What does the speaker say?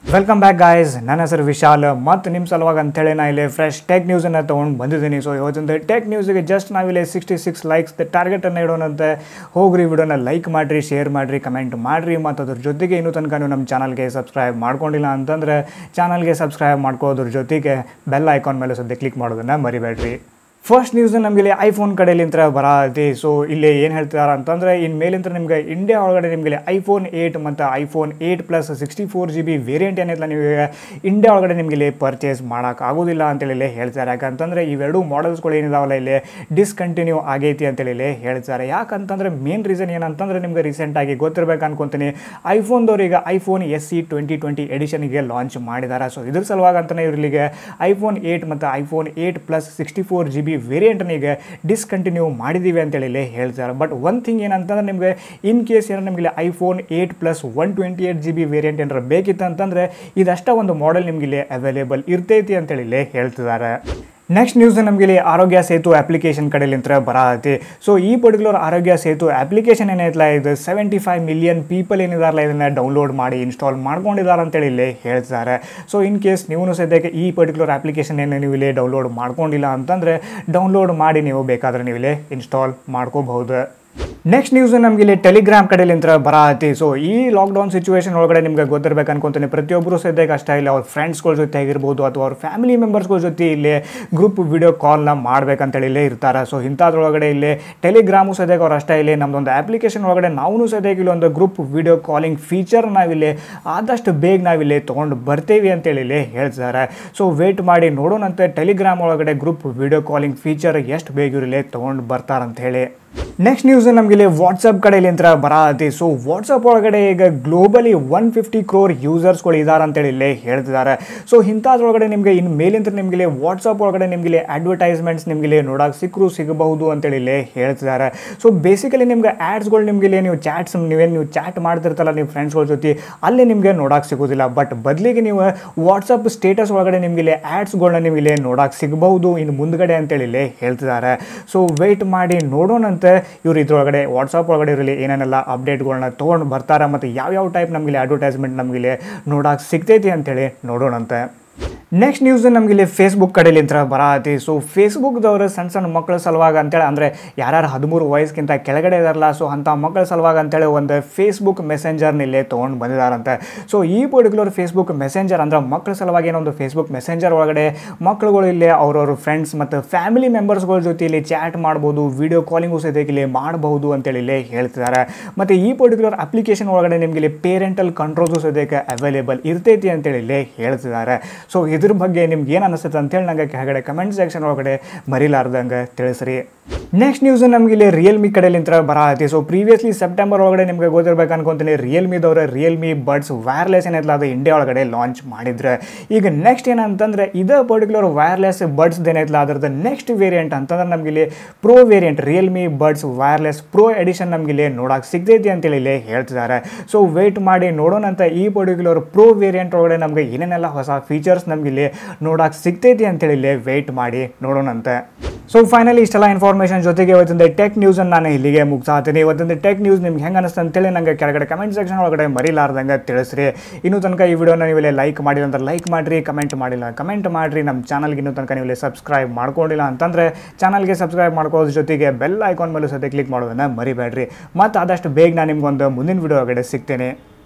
welcome back guys ನನ್ನ ಹೆಸರು ವಿಶಾಲ್ ಮತ್ತು ನಿಮ್ಮ ಸಲುವಾಗಿ ಅಂತೇಳಿ ನಾ ಇಲ್ಲಿ ಫ್ರೆಶ್ ಟೆಕ್ ನ್ಯೂಸನ್ನು ತೊಗೊಂಡು ಬಂದಿದ್ದೀನಿ ಸೊ ಇವತ್ತಿಂದ ಟೆಕ್ ನ್ಯೂಸಿಗೆ ಜಸ್ಟ್ ನಾವಿಲ್ಲಿ ಸಿಕ್ಸ್ಟಿ ಸಿಕ್ಸ್ ಲೈಕ್ಸ್ ಟಾರ್ಗೆಟನ್ನು ಇಡೋಣಂತೆ ಹೋಗ್ರಿ ವಿಡಿಯೋನ ಲೈಕ್ ಮಾಡಿರಿ ಶೇರ್ ಮಾಡಿರಿ ಕಮೆಂಟ್ ಮಾಡಿರಿ ಮತ್ತು ಅದ್ರ ಜೊತೆಗೆ ಇನ್ನೂ ತನಕ ನೀವು ನಮ್ಮ ಚಾನಲ್ಗೆ ಸಬ್ಸ್ಕ್ರೈಬ್ ಮಾಡ್ಕೊಂಡಿಲ್ಲ ಅಂತಂದರೆ ಚಾನಲ್ಗೆ ಸಬ್ಸ್ಕ್ರೈಬ್ ಮಾಡ್ಕೋದ್ರ ಜೊತೆಗೆ ಬೆಲ್ ಐಕಾನ್ ಮೇಲೆ ಸದ್ಯ ಕ್ಲಿಕ್ ಮಾಡೋದನ್ನು ಮರಿಬೇಡ್ರಿ ಫಸ್ಟ್ ನ್ಯೂಸ್ ನಮಗೆ ಐಫೋನ್ ಕಡೆಲಿಂತ್ರ ಬರತಿ ಸೊ ಇಲ್ಲಿ ಏನು ಹೇಳ್ತಿದ್ದಾರೆ ಅಂತಂದರೆ ಇನ್ನು ಮೇಲಿಂತ್ರ ನಿಮಗೆ ಇಂಡಿಯಾ ಒಳಗಡೆ ನಿಮಗೆ ಐಫೋನ್ ಏಯ್ಟ್ ಮತ್ತು iPhone eight plus sixty four G B variant ಏನಿಲ್ಲ ನೀವು ಇಂಡಿಯಾ ಒಳಗಡೆ ನಿಮಗೆ ಇಲ್ಲಿ ಪರ್ಚೇಸ್ ಮಾಡೋಕ್ಕಾಗೋದಿಲ್ಲ ಅಂತೇಳಿ ಇಲ್ಲಿ ಹೇಳ್ತಾರೆ ಯಾಕಂತಂದರೆ ಇವೆರಡು ಮಾಡೆಲ್ಸ್ಗಳು ಏನಿದಾವಲ್ಲ ಇಲ್ಲಿ ಡಿಸ್ಕಂಟಿನ್ಯೂ ಆಗೈತಿ ಅಂತೇಳಿ ಇಲ್ಲಿ ಹೇಳ್ತಾರೆ ಯಾಕಂತಂದರೆ ಮೇನ್ ರೀಸನ್ ಏನಂತಂದರೆ ನಿಮಗೆ ರೀಸೆಂಟಾಗಿ ಗೊತ್ತಿರಬೇಕು ಅನ್ಕೊಂತೀನಿ ಐಫೋನ್ದವ್ರು ಈಗ iPhone S C twenty twenty ಎಡಿಷನ್ಗೆ ಲಾಂಚ್ ಮಾಡಿದ್ದಾರೆ ಸೊ ಇದ್ರ ಸಲುವಾಗಿ ಅಂತಲೇ ಇವ್ರಿಗೆ ಐಫೋನ್ ಏಯ್ಟ್ ಮತ್ತು iPhone eight plus sixty four G B ವೇರಿಯಂಟನ್ನ ಈಗ ಡಿಸ್ಕಂಟಿನ್ಯೂ ಮಾಡಿದ್ದೀವಿ ಅಂತೇಳಿ ಇಲ್ಲಿ ಹೇಳ್ತಾರೆ ಬಟ್ ಒಂದು ಥಿಂಗ್ ಏನಂತಂದ್ರೆ ನಿಮಗೆ ಇನ್ ಕೇಸ್ ಏನೋ ನಿಮಗೆ iPhone eight plus one twenty eight G B variant ಏನಾರ ಬೇಕಿತ್ತು ಅಂತಂದರೆ ಇದಷ್ಟ ಒಂದು ಮಾಡೆಲ್ ನಿಮಗೆ ಇಲ್ಲಿ ಅವೈಲೇಬಲ್ ಇರ್ತೈತಿ ಅಂತೇಳಿ ಇಲ್ಲಿ ಹೇಳ್ತಿದ್ದಾರೆ ನೆಕ್ಸ್ಟ್ ನ್ಯೂಸ್ ನಮಗೆ ಇಲ್ಲಿ ಆರೋಗ್ಯ ಸೇತು ಅಪ್ಲಿಕೇಶನ್ ಕಡೆಲಿಂತ್ರ ಬರತ್ತೆ ಸೊ ಈ ಪರ್ಟಿಕ್ಯುಲರ್ ಆರೋಗ್ಯ ಸೇತು ಅಪ್ಲಿಕೇಶನ್ ಏನೈತಲ್ಲ ಇದು ಸೆವೆಂಟಿ ಫೈವ್ ಮಿಲಿಯನ್ ಪೀಪಲ್ ಏನಿದಾರಲ್ಲ ಇದನ್ನು ಡೌನ್ಲೋಡ್ ಮಾಡಿ ಇನ್ಸ್ಟಾಲ್ ಮಾಡ್ಕೊಂಡಿದ್ದಾರೆ ಅಂತೇಳಿ ಇಲ್ಲಿ ಹೇಳ್ತಾರೆ ಸೊ ಇನ್ ಕೇಸ್ ನೀವು ಸದ್ಯಕ್ಕೆ ಈ ಪರ್ಟಿಕ್ಯುಲರ್ ಅಪ್ಲಿಕೇಶನ್ ಏನು ನೀವು ಇಲ್ಲಿ ಡೌನ್ಲೋಡ್ ಮಾಡ್ಕೊಂಡಿಲ್ಲ ಅಂತಂದರೆ ಡೌನ್ಲೋಡ್ ಮಾಡಿ ನೀವು ಬೇಕಾದ್ರೆ ನೀವು ಇಲ್ಲಿ ಇನ್ಸ್ಟಾಲ್ ಮಾಡ್ಕೋಬಹುದು ನೆಕ್ಸ್ಟ್ ನ್ಯೂಸ್ ನಮ್ಗೆ ಇಲ್ಲಿ ಟೆಲಿಗ್ರಾಮ್ ಕಡೆಲಿಂತ್ರ ಬರತಿ ಸೊ ಈ ಲಾಕ್ಡೌನ್ ಸಿಚುವೇಶನ್ ಒಳಗಡೆ ನಿಮ್ಗೆ ಗೊತ್ತಿರ್ಬೇಕು ಅನ್ಕೊಂತೀನಿ ಪ್ರತಿಯೊಬ್ಬರು ಸದ್ಯಕ್ಕೆ ಅಷ್ಟೇ ಇಲ್ಲ ಅವ್ರ ಫ್ರೆಂಡ್ಸ್ಗಳ ಜೊತೆ ಆಗಿರ್ಬೋದು ಅಥವಾ ಅವ್ರ ಫ್ಯಾಮಿಲಿ ಮೆಂಬರ್ಸ್ಗಳ ಜೊತೆ ಇಲ್ಲಿ ಗ್ರೂಪ್ ವಿಡಿಯೋ ಕಾಲ್ನ ಮಾಡ್ಬೇಕಂತೇಳಿ ಇಲ್ಲೇ ಇರ್ತಾರೆ ಸೊ ಇಂಥದ್ರೊಳಗಡೆ ಇಲ್ಲಿ ಟೆಲಿಗ್ರಾಮು ಸದ್ಯಕ್ಕೆ ಅವ್ರು ಅಷ್ಟೇ ಇಲ್ಲಿ ನಮ್ಮದೊಂದು ಅಪ್ಲಿಕೇಶನ್ ಒಳಗಡೆ ನಾವು ಸದ್ಯಕ್ಕೆ ಇಲ್ಲಿ ಒಂದು ಗ್ರೂಪ್ ವಿಡಿಯೋ ಕಾಲಿಂಗ್ ಫೀಚರ್ ನಾವಿಲ್ಲಿ ಆದಷ್ಟು ಬೇಗ ನಾವಿಲ್ಲಿ ತೊಗೊಂಡು ಬರ್ತೀವಿ ಅಂತೇಳಿ ಇಲ್ಲಿ ಹೇಳ್ತಾರೆ ಸೊ ವೇಟ್ ಮಾಡಿ ನೋಡೋಣಂತೆ ಟೆಲಿಗ್ರಾಮ್ ಒಳಗಡೆ ಗ್ರೂಪ್ ವಿಡಿಯೋ ಕಾಲಿಂಗ್ ಫೀಚರ್ ಎಷ್ಟು ಬೇಗ ಇವ್ರಲ್ಲಿ ತೊಗೊಂಡು ಬರ್ತಾರಂತ ಹೇಳಿ ನೆಕ್ಸ್ಟ್ ನ್ಯೂಸ್ ನಮಗೆ ಇಲ್ಲಿ ವಾಟ್ಸಪ್ ಕಡೆಯಲ್ಲಿ ಅಂತ ಬರತಿ ಸೊ ವಾಟ್ಸಪ್ ಒಳಗಡೆ ಈಗ ಗ್ಲೋಬಲಿ ಒನ್ ಫಿಫ್ಟಿ ಕ್ರೋರ್ ಯೂಸರ್ಸ್ಗಳು ಇದ್ದಾರೆ ಅಂತೇಳಿ ಇಲ್ಲೇ ಹೇಳ್ತಿದ್ದಾರೆ ಸೊ ಇಂಥದ್ರೊಳಗಡೆ ನಿಮಗೆ ಇನ್ನು ಮೇಲಿಂತ ನಿಮಗೆ ಇಲ್ಲಿ ವಾಟ್ಸಪ್ ಒಳಗಡೆ ನಿಮಗೆ ಇಲ್ಲಿ ಅಡ್ವರ್ಟೈಸ್ಮೆಂಟ್ಸ್ ನಿಮಗೆ ಇಲ್ಲಿ ನೋಡೋಕೆ ಸಿಕ್ಕರು ಸಿಗಬಹುದು ಅಂತೇಳಿ ಇಲ್ಲೇ ಹೇಳ್ತಿದ್ದಾರೆ ಸೊ ಬೇಸಿಕಲಿ ನಿಮ್ಗೆ ಆ್ಯಡ್ಸ್ಗಳು ನಿಮಗೆ ಇಲ್ಲಿ ನೀವು ಚಾಟ್ಸ್ ನೀವೇನು ನೀವು ಚಾಟ್ ಮಾಡ್ತಿರ್ತಲ್ಲ ನೀವು ಫ್ರೆಂಡ್ಸ್ಗಳ ಜೊತೆ ಅಲ್ಲಿ ನಿಮಗೆ ನೋಡೋಕೆ ಸಿಗೋದಿಲ್ಲ ಬಟ್ ಬದಲಿಗೆ ನೀವು ವಾಟ್ಸಪ್ ಸ್ಟೇಟಸ್ ಒಳಗಡೆ ನಿಮಗೆ ಇಲ್ಲಿ ಆ್ಯಡ್ಸ್ಗಳನ್ನ ನೀವು ಇಲ್ಲಿ ನೋಡೋಕೆ ಸಿಗಬಹುದು ಇನ್ನು ಮುಂದ್ಗಡೆ ಅಂತೇಳಿ ಇಲ್ಲೇ ಹೇಳ್ತಿದ್ದಾರೆ ಸೊ ವೆಯ್ಟ್ ಮಾಡಿ ನೋಡೋಣಂತೆ ಇವ್ರು ಇದ್ರೊಳಗಡೆ ವಾಟ್ಸಪ್ ಒಳಗಡೆ ಇರಲಿ ಏನೇನೆಲ್ಲ ಅಪ್ಡೇಟ್ಗಳನ್ನ ತೊಗೊಂಡು ಬರ್ತಾರೆ ಮತ್ತು ಯಾವ್ಯಾವ ಟೈಪ್ ನಮಗೆ ಅಡ್ವರ್ಟೈಸ್ಮೆಂಟ್ ನಮಗೆ ನೋಡೋಕೆ ಸಿಗ್ತೈತಿ ಅಂತೇಳಿ ನೋಡೋಣಂತೆ ನೆಕ್ಸ್ಟ್ ನ್ಯೂಸ್ ನಮ್ಗೆ ಇಲ್ಲಿ ಫೇಸ್ಬುಕ್ ಕಡೆಲಿಂತ್ರ ಬರತಿ ಸೊ ಫೇಸ್ಬುಕ್ದವರು ಸಣ್ಣ ಸಣ್ಣ ಮಕ್ಕಳ ಸಲುವಾಗಿ ಅಂತೇಳಿ ಅಂದರೆ ಯಾರ್ಯಾರು ಹದಿಮೂರು ವಯಸ್ಸಿಗಿಂತ ಕೆಳಗಡೆ ಇದಾರಲ್ಲ ಸೊ ಅಂಥ ಮಕ್ಕಳ ಸಲುವಾಗಿ ಅಂತೇಳಿ ಒಂದು ಫೇಸ್ಬುಕ್ ಮೆಸೆಂಜರ್ನ ಇಲ್ಲೇ ತೊಗೊಂಡು ಬಂದಿದ್ದಾರಂತೆ ಸೊ ಈ ಪರ್ಟಿಕ್ಯುಲರ್ ಫೇಸ್ಬುಕ್ ಮೆಸೆಂಜರ್ ಅಂದ್ರೆ ಮಕ್ಕಳ ಸಲುವಾಗಿ ಏನೋ ಒಂದು ಫೇಸ್ಬುಕ್ ಮೆಸೆಂಜರ್ ಒಳಗಡೆ ಮಕ್ಕಳುಗಳು ಇಲ್ಲಿ ಅವ್ರವ್ರ ಫ್ರೆಂಡ್ಸ್ ಮತ್ತು ಫ್ಯಾಮಿಲಿ ಮೆಂಬರ್ಸ್ಗಳ ಜೊತೆ ಇಲ್ಲಿ ಚಾಟ್ ಮಾಡ್ಬೋದು ವಿಡಿಯೋ ಕಾಲಿಂಗು ಸದ್ಯಕ್ಕೆ ಇಲ್ಲಿ ಮಾಡಬಹುದು ಅಂತೇಳಿ ಇಲ್ಲಿ ಹೇಳ್ತಿದ್ದಾರೆ ಮತ್ತು ಈ ಪರ್ಟಿಕ್ಯುಲರ್ ಅಪ್ಲಿಕೇಶನ್ ಒಳಗಡೆ ನಿಮಗೆ ಇಲ್ಲಿ ಪೇರೆಂಟಲ್ ಕಂಟ್ರೋಲ್ಸು ಸದ್ಯಕ್ಕೆ ಅವೈಲೇಬಲ್ ಇರ್ತೈತಿ ಅಂತೇಳಿ ಇಲ್ಲಿ ಹೇಳ್ತಿದ್ದಾರೆ ಸೊ ಇದ್ರ ಬಗ್ಗೆ ನಿಮ್ಗೆ ಏನು ಅನಿಸುತ್ತೆ ಅಂತೇಳಿ ನಂಗೆ ಕೆಳಗಡೆ ಕಮೆಂಟ್ ಸೆಕ್ಷನ್ ಒಳಗಡೆ ಮರಿಲಾರ್ದಂಗೆ ತಿಳಿಸ್ರಿ ನೆಕ್ಸ್ಟ್ ನ್ಯೂಸ್ ನಮ್ಗೆ ಇಲ್ಲಿ ರಿಯಲ್ಮಿ ಕಡೆಲಿಂತ್ರ ಬರತಿ ಸೊ ಪ್ರೀವಿಯಸ್ಲಿ ಸೆಪ್ಟೆಂಬರ್ ಒಳಗಡೆ ನಿಮ್ಗೆ ಗೊತ್ತಿರ್ಬೇಕು ಅನ್ಕೊಂತೀನಿ ರಿಯಲ್ಮಿದವ್ರ ರಿಯಲ್ಮಿ ಬಡ್ಸ್ ವೈರ್ಲೆಸ್ ಏನೈತಲ್ಲ ಅದು ಇಂಡಿಯಾ ಒಳಗಡೆ ಲಾಂಚ್ ಮಾಡಿದ್ರೆ ಈಗ ನೆಕ್ಸ್ಟ್ ಏನಂತಂದ್ರೆ ಇದೇ ಪರ್ಟಿಕ್ಯುಲರ್ ವೈರ್ಲೆಸ್ ಬಡ್ಸ್ ಏನೈತಲ್ಲ ಅದರದ್ದು ನೆಕ್ಸ್ಟ್ ವೇರಿಯಂಟ್ ಅಂತಂದ್ರೆ ನಮ್ಗೆ ಇಲ್ಲಿ pro variant Realme buds wireless pro edition ನಮ್ಗೆ ಇಲ್ಲಿ ನೋಡಕ್ಕೆ ಸಿಗ್ತೈತಿ ಅಂತೇಳಿ ಇಲ್ಲಿ ಹೇಳ್ತಿದ್ದಾರೆ ಸೊ ವೆಯ್ಟ್ ಮಾಡಿ ನೋಡೋಣಂತ ಈ ಪರ್ಟಿಕ್ಯುಲರ್ ಪ್ರೋ ವೇರಿಯಂಟ್ ಒಳಗಡೆ ನಮಗೆ ಏನೇನೆಲ್ಲ ಹೊಸ ಫೀಚರ್ಸ್ ನಮ್ಗೆ ಇಲ್ಲಿ ನೋಡಕ್ಕೆ ಸಿಗ್ತೈತಿ ಅಂತೇಳಿ ಇಲ್ಲಿ ವೆಯ್ಟ್ ಮಾಡಿ ನೋಡೋಣಂತೆ ಸೊ ಫೈನಲಿ ಇಷ್ಟೆಲ್ಲ ಇನ್ಫಾರ್ಮೇಷನ್ ಜೊತೆಗೆ ಇವತ್ತಿಂದ ಟೆಕ್ ನ್ಯೂಸನ್ನು ನಾನು ಇಲ್ಲಿಗೆ ಮುಗಿಸಾತೀನಿ ಇವತ್ತಿಂದ ಟೆಕ್ ನ್ಯೂಸ್ ನಿಮ್ಗೆ ಹೆಂಗೆ ಅನಿಸ್ತು ಅಂತೇಳಿ ನನಗೆ ಕೆಳಗಡೆ ಕಮೆಂಟ್ ಸೆಕ್ಷನ್ ಒಳಗಡೆ ಮರಿಲಾರ್ದಂಗೆ ತಿಳಿಸ್ರಿ ಇನ್ನೂ ತನಕ ಈ ವಿಡಿಯೋನ ನೀವು ಇಲ್ಲಿ ಲೈಕ್ ಮಾಡಿಲ್ಲ ಅಂತ ಲೈಕ್ ಮಾಡಿರಿ ಕಮೆಂಟ್ ಮಾಡಿಲ್ಲ ಕಮೆಂಟ್ ಮಾಡಿರಿ ನಮ್ಮ ಚಾನಲ್ಗೆ ಇನ್ನೂ ತನಕ ನೀವು ಇಲ್ಲಿ ಸಬ್ಸ್ಕ್ರೈಬ್ ಮಾಡ್ಕೊಂಡಿಲ್ಲ ಅಂತಂದರೆ ಚಾನಲ್ಗೆ ಸಬ್ಸ್ಕ್ರೈಬ್ ಮಾಡ್ಕೋದ್ರ ಜೊತೆಗೆ ಬೆಲ್ ಐಕಾನ್ ಮೇಲೂ ಸದ್ಯ ಕ್ಲಿಕ್ ಮಾಡೋದನ್ನು ಮರಿಬೇಡ್ರಿ ಮತ್ತು ಆದಷ್ಟು ಬೇಗ ನಾನು ನಿಮ್ಗೊಂದು ಮುಂದಿನ ವಿಡಿಯೋ ಒಳಗಡೆ ಸಿಗ್ತೇನೆ